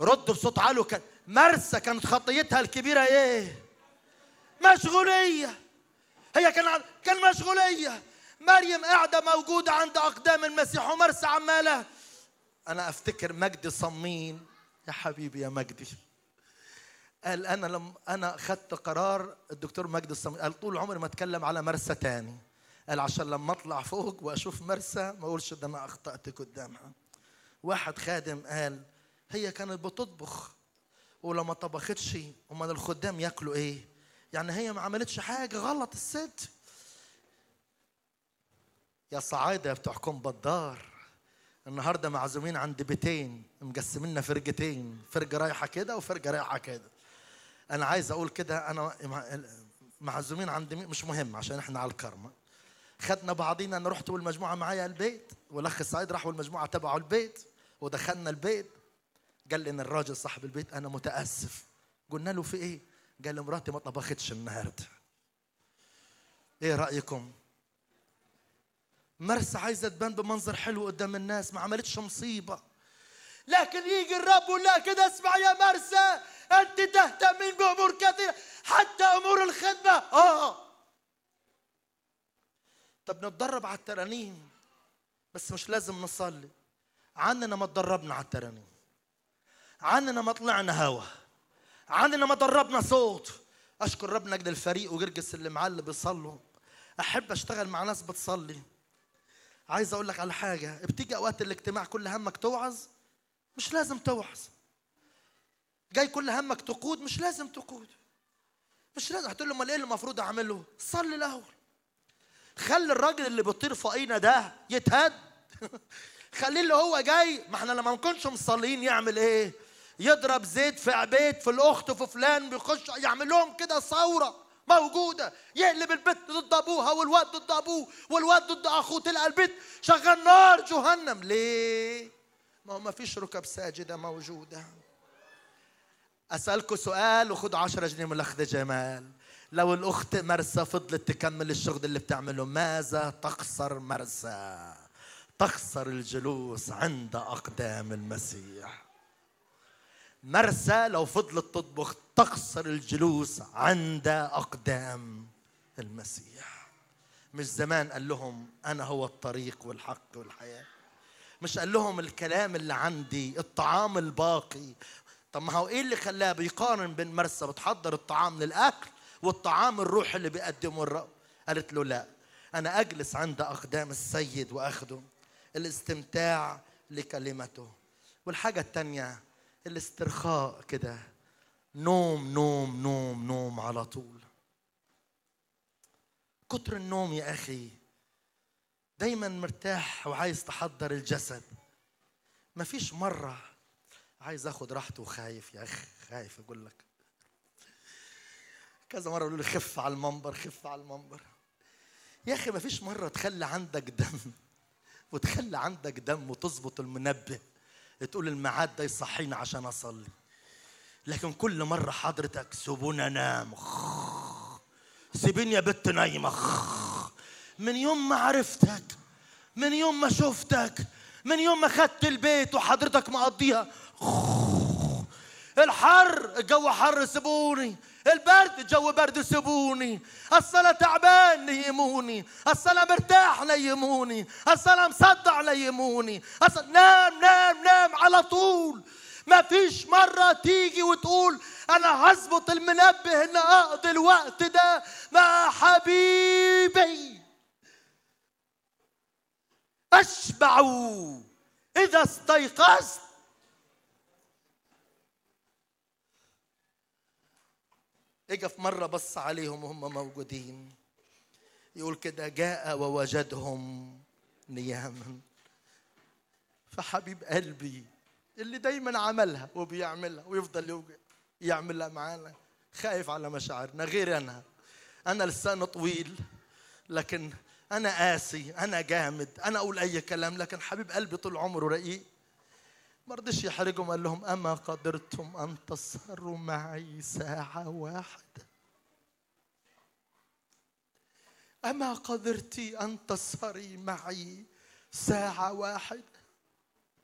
ردوا بصوت عالي كان مرسى كانت خطيتها الكبيرة ايه مشغولية هي كان ع- كان مشغولية مريم قاعدة موجودة عند أقدام المسيح ومرسى عمالة أنا أفتكر مجدي صمين يا حبيبي يا مجدي قال أنا لما أنا خدت قرار الدكتور مجدي الصمين قال طول عمري ما أتكلم على مرسى تاني قال عشان لما أطلع فوق وأشوف مرسى ما أقولش ده أنا أخطأت قدامها واحد خادم قال هي كانت بتطبخ ولما طبختش امال الخدام ياكلوا ايه يعني هي ما عملتش حاجه غلط الست يا صعايده بتحكم بدار النهارده معزومين عند بيتين مقسميننا فرقتين فرقه رايحه كده وفرقه رايحه كده انا عايز اقول كده انا مع- معزومين عند مين مش مهم عشان احنا على الكرمه خدنا بعضينا انا رحت والمجموعه معايا البيت والاخ سعيد راح والمجموعه تبعه البيت ودخلنا البيت قال لنا الراجل صاحب البيت انا متاسف قلنا له في ايه قال لي مراتي ما طبختش النهارده ايه رايكم مرسى عايزه تبان بمنظر حلو قدام الناس ما عملتش مصيبه لكن يجي الرب يقول لها كده اسمع يا مرسى انت تهتمين بامور كثيره حتى امور الخدمه اه طب نتدرب على الترانيم بس مش لازم نصلي عننا ما تدربنا على الترانيم عننا ما طلعنا هوا عننا ما دربنا صوت اشكر ربنا اجد الفريق وجرجس اللي معاه اللي بيصلوا احب اشتغل مع ناس بتصلي عايز اقول لك على حاجه بتيجي اوقات الاجتماع كل همك توعظ مش لازم توعظ جاي كل همك تقود مش لازم تقود مش لازم هتقول له امال ايه اللي المفروض اعمله صلي الاول خلي الراجل اللي بيطير فوقينا ده يتهد خليه اللي هو جاي ما احنا لما نكونش مصلين يعمل ايه يضرب زيت في عبيد في الاخت وفي فلان بيخش يعمل لهم كده ثوره موجوده يقلب البيت ضد ابوها والواد ضد ابوه والواد ضد اخوه تلقى البيت شغال نار جهنم ليه ما هو ما فيش ركب ساجده موجوده اسالكم سؤال وخدوا 10 جنيه من الاخت جمال لو الاخت مرسى فضلت تكمل الشغل اللي بتعمله ماذا تخسر مرسى تخسر الجلوس عند اقدام المسيح مرسى لو فضلت تطبخ تخسر الجلوس عند اقدام المسيح مش زمان قال لهم انا هو الطريق والحق والحياه مش قال لهم الكلام اللي عندي الطعام الباقي طب ما هو ايه اللي خلاه بيقارن بين مرسى بتحضر الطعام للاكل والطعام الروحي اللي بيقدمه الرب قالت له لا انا اجلس عند اقدام السيد واخده الاستمتاع لكلمته والحاجه الثانيه الاسترخاء كده نوم نوم نوم نوم على طول كتر النوم يا اخي دايما مرتاح وعايز تحضر الجسد مفيش مرة عايز اخد راحته وخايف يا اخي خايف اقول لك كذا مرة يقولوا لي خف على المنبر خف على المنبر يا اخي مفيش مرة تخلي عندك دم وتخلي عندك دم وتظبط المنبه تقول الميعاد ده يصحيني عشان اصلي لكن كل مرة حضرتك سيبونا نام سيبيني يا بت نايمة من يوم ما عرفتك من يوم ما شفتك من يوم ما خدت البيت وحضرتك مقضيها الحر الجو حر سيبوني البرد الجو برد سيبوني اصل انا تعبان نيموني اصل انا مرتاح نيموني اصل انا مصدع نيموني اصل نام نام نام على طول ما فيش مرة تيجي وتقول أنا هظبط المنبه إن أقضي الوقت ده مع حبيبي أشبع إذا استيقظت اجا في مرة بص عليهم وهم موجودين يقول كده جاء ووجدهم نياما فحبيب قلبي اللي دايما عملها وبيعملها ويفضل يوجع يعملها معانا خايف على مشاعرنا غير انا انا لساني طويل لكن انا قاسي انا جامد انا اقول اي كلام لكن حبيب قلبي طول عمره رقيق ما رضيش يحرجهم قال لهم اما قدرتم ان تسهروا معي ساعه واحده اما قدرتي ان تسهري معي ساعه واحده